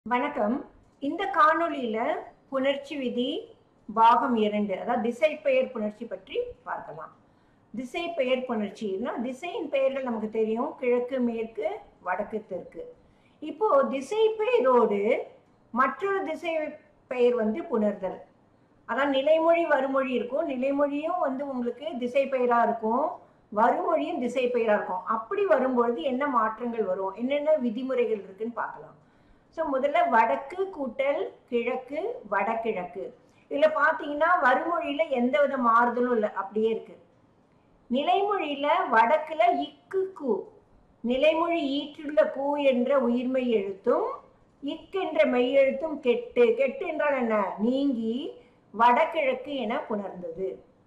வணக்கம் இந்த காணொளியில புணர்ச்சி விதி பாகம் இரண்டு அதாவது திசை பெயர் புணர்ச்சி பற்றி பார்க்கலாம் திசை பெயர் புணர்ச்சினா திசையின் பெயர்கள் நமக்கு தெரியும் கிழக்கு மேற்கு வடக்கு தெற்கு இப்போ திசை பெயரோடு மற்றொரு திசை பெயர் வந்து புணர்தல் அதான் நிலைமொழி வருமொழி இருக்கும் நிலைமொழியும் வந்து உங்களுக்கு திசை பெயரா இருக்கும் வருமொழியும் திசை பெயரா இருக்கும் அப்படி வரும்பொழுது என்ன மாற்றங்கள் வரும் என்னென்ன விதிமுறைகள் இருக்குன்னு பார்க்கலாம் ஸோ முதல்ல வடக்கு கூட்டல் கிழக்கு வடகிழக்கு இதில் பார்த்தீங்கன்னா வருமொழியில எந்த வித மாறுதலும் இல்லை அப்படியே இருக்கு நிலைமொழியில வடக்குல இக்கு கு நிலைமொழி ஈற்றுள்ள கூ என்ற உயிர்மெய் எழுத்தும் இக் என்ற மெய்யெழுத்தும் கெட்டு கெட்டு என்றால் என்ன நீங்கி வடகிழக்கு என புணர்ந்தது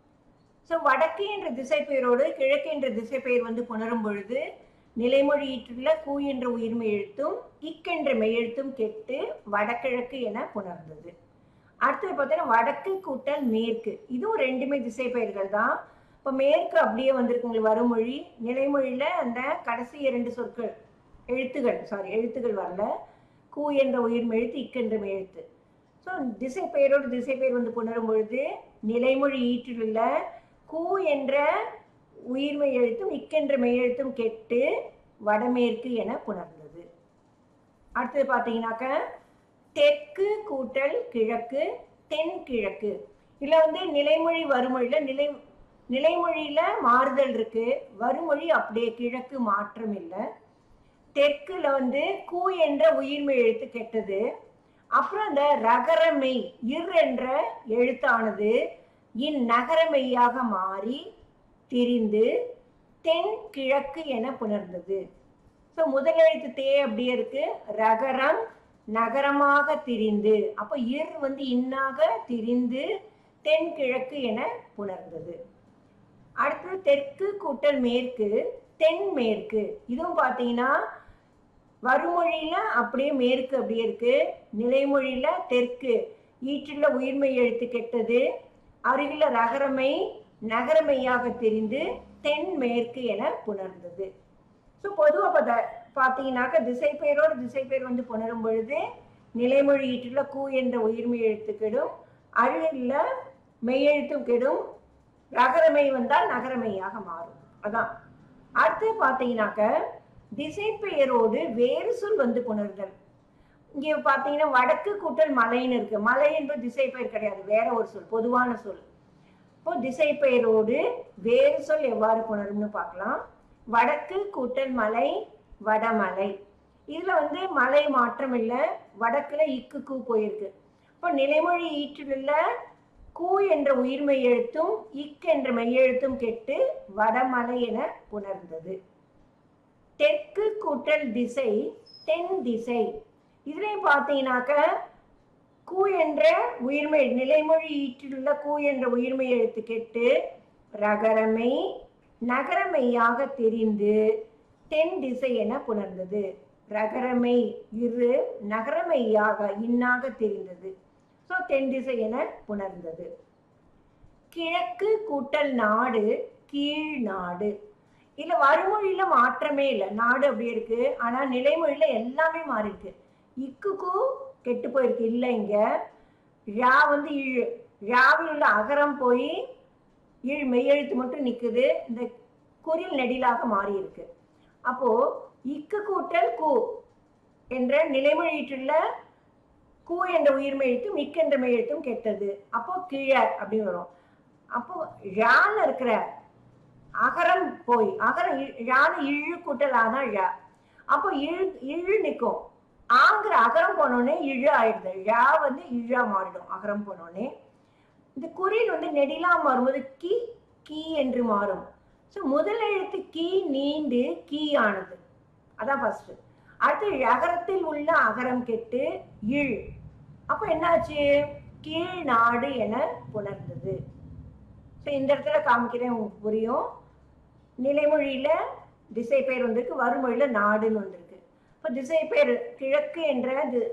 ஸோ வடக்கு என்ற திசை பெயரோடு கிழக்கு என்ற திசை பெயர் வந்து புணரும் பொழுது நிலைமொழி ஈற்றுள்ள கூ என்ற உயிர்மெய் எழுத்தும் இக் என்ற மெய்யெழுத்தும் கெட்டு வடகிழக்கு என புணர்ந்தது அடுத்தது பார்த்தீங்கன்னா வடக்கு கூட்டல் மேற்கு இதுவும் ரெண்டுமே திசை பெயர்கள் தான் இப்போ மேற்கு அப்படியே வந்திருக்கு உங்களுக்கு வருமொழி நிலைமொழியில அந்த கடைசி இரண்டு சொற்கள் எழுத்துகள் சாரி எழுத்துகள் வரல கூ என்ற உயிர்மெய் எழுத்து இக் என்ற மெய்யெழுத்து ஸோ திசை பெயரோடு திசை பெயர் வந்து புணரும் பொழுது நிலைமொழி ஈற்றிலுள்ள கூ என்ற உயிர்மை எழுத்தும் இக்கென்ற மெய்யெழுத்தும் கெட்டு வடமேற்கு என புணர்ந்தது அடுத்தது பார்த்தீங்கன்னாக்க தெற்கு கூட்டல் கிழக்கு தென் கிழக்கு இதில் வந்து நிலைமொழி வருமொழியில நிலை நிலைமொழியில மாறுதல் இருக்கு வருமொழி அப்படியே கிழக்கு மாற்றம் இல்லை தெற்குல வந்து கூ என்ற உயிர்மை எழுத்து கெட்டது அப்புறம் அந்த ரகரமெய் இர் என்ற எழுத்தானது இந்நகரமெய்யாக மாறி திரிந்து தென் கிழக்கு என புணர்ந்தது ஸோ முதல் எழுத்து தே அப்படியே இருக்கு ரகரம் நகரமாக திரிந்து அப்போ இர் வந்து இன்னாக திரிந்து தென் கிழக்கு என புணர்ந்தது அடுத்தது தெற்கு கூட்டல் மேற்கு தென் மேற்கு இதுவும் பார்த்தீங்கன்னா வருமொழியில அப்படியே மேற்கு அப்படியே இருக்கு நிலைமொழியில தெற்கு ஈற்றுள்ள உயிர்மை எழுத்து கெட்டது அருகில ரகரமை நகரமையாக தெரிந்து தென் மேற்கு என புணர்ந்தது ஸோ பொதுவாக பார்த்தா பார்த்தீங்கன்னாக்க திசை பெயரோடு திசை பெயர் வந்து புணரும் பொழுது நிலைமொழி ஈற்றுள்ள கூ என்ற உயிர்மை எழுத்து கெடும் அருகில் மெய்யெழுத்தும் கெடும் ரகரமை வந்தால் நகரமையாக மாறும் அதான் அடுத்து பார்த்தீங்கன்னாக்க திசை பெயரோடு வேறு சொல் வந்து புணர்தல் இங்கே பார்த்தீங்கன்னா வடக்கு கூட்டல் மலைன்னு இருக்கு மலை என்பது திசை பெயர் கிடையாது வேற ஒரு சொல் பொதுவான சொல் இப்போ திசை பெயரோடு வேறு சொல் எவ்வாறு புணரும்னு பார்க்கலாம் வடக்கு கூட்டல் மலை வடமலை இதுல வந்து மலை மாற்றம் இல்லை வடக்குல இக்கு கூ போயிருக்கு இப்போ நிலைமொழி ஈற்றிலுள்ள கூ என்ற உயிர்மெய் எழுத்தும் இக் என்ற மெய்யெழுத்தும் கெட்டு வடமலை என புணர்ந்தது தெற்கு கூட்டல் திசை தென் திசை இதுலையும் பார்த்தீங்கன்னாக்க கூ என்ற உயிர்மை நிலைமொழி ஈற்றிலுள்ள கூ என்ற உயிர்மை எழுத்து கெட்டு ரகரமை நகரமையாக தெரிந்து தென் திசை என புணர்ந்தது ரகரமை இரு நகரமையாக இன்னாக தெரிந்தது ஸோ தென் திசை என புணர்ந்தது கிழக்கு கூட்டல் நாடு கீழ் நாடு இதுல வருமொழியில மாற்றமே இல்லை நாடு அப்படி இருக்கு ஆனா நிலைமொழியில எல்லாமே மாறி இருக்கு இக்குக்கு கெட்டு போயிருக்கு இல்லை இங்க ழா வந்து இழு ழாவில் உள்ள அகரம் போய் இழ் மெய்யெழுத்து மட்டும் நிக்குது இந்த குறில் நெடிலாக மாறி இருக்கு அப்போ இக்கு கூட்டல் கூ என்ற நிலைமொழியிட்டுள்ள கூ என்ற உயிர்மை எழுத்தும் இக் என்ற மெய்யெழுத்தும் கெட்டது அப்போ கீழே அப்படின்னு வரும் அப்போ ழால இருக்கிற அகரம் போய் அகரம் ழான இழு கூட்டல் ஆதான் ழா அப்போ இழு இழு நிற்கும் ஆங்கிற அகரம் போனோடனே இழு ஆயிடுது ழா வந்து இழா மாறிடும் அகரம் போனோடனே இந்த குறில் வந்து நெடிலா மாறும்போது கி கீ என்று மாறும் ஸோ முதல் எழுத்து கீ நீண்டு கீ ஆனது அதான் ஃபர்ஸ்ட் அடுத்து அகரத்தில் உள்ள அகரம் கெட்டு இழ் அப்போ என்னாச்சு கீழ் நாடு என புணர்ந்தது ஸோ இந்த இடத்துல காமிக்கிறேன் உங்களுக்கு புரியும் நிலைமொழியில திசை பெயர் வந்திருக்கு வருமொழியில நாடுன்னு வந்திருக்கு இப்போ திசை பெயர் கிழக்கு என்ற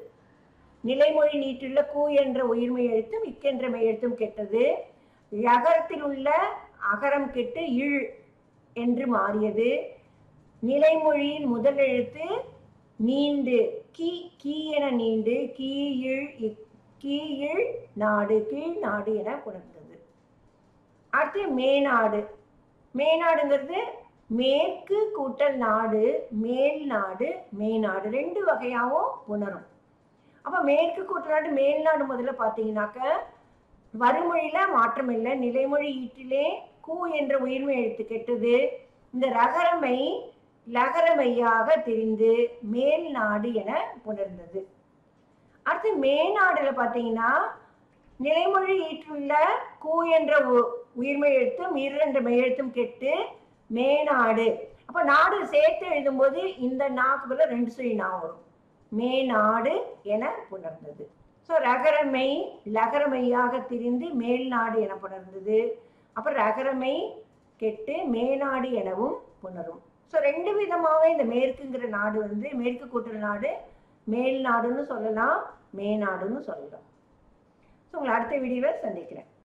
நிலைமொழி நீட்டுள்ள கூ என்ற உயிர்மை எழுத்தும் இக்கென்ற மெய்யெழுத்தும் கெட்டது யகரத்தில் உள்ள அகரம் கெட்டு இழ் என்று மாறியது நிலைமொழியின் முதல் எழுத்து நீண்டு கீ கீ என நீண்டு கீழ் இக்- கீழ் நாடு கீழ் நாடு என புணர்ந்தது அடுத்து மேநாடு மேநாடுங்கிறது மேற்கு கூட்டல் நாடு மேல் நாடு மேநாடு ரெண்டு வகையாகவும் புணரும் அப்ப மேற்கு கூட்டல் நாடு மேல் நாடு முதல்ல பார்த்தீங்கன்னாக்க வறுமொழியில மாற்றம் இல்லை நிலைமொழி ஈட்டிலே கூ என்ற உயிர்மை எழுத்து கெட்டது இந்த ரகரமை லகரமையாக திரிந்து மேல் நாடு என புணர்ந்தது அடுத்து மேநாடுல பார்த்தீங்கன்னா நிலைமொழி ஈற்றுள்ள கூ என்ற உ- உயிர்மை எழுத்தும் இரு என்ற மெய்யெழுத்தும் கெட்டு மேநாடு அப்ப நாடு சேர்த்து எழுதும்போது இந்த நாக்கு பதிலா ரெண்டு சொல்லி நா வரும் மேநாடு என புணர்ந்தது ஸோ ரகரமை லகரமையாக திரிந்து மேல்நாடு என புணர்ந்தது அப்புறம் ரகரமை கெட்டு மேநாடு எனவும் புணரும் ஸோ ரெண்டு விதமாவே இந்த மேற்குங்கிற நாடு வந்து மேற்கு கூட்டல் நாடு மேல் நாடுன்னு சொல்லலாம் மேநாடுன்னு சொல்லலாம் ஸோ உங்களை அடுத்த வீடியோவில் சந்திக்கிறேன்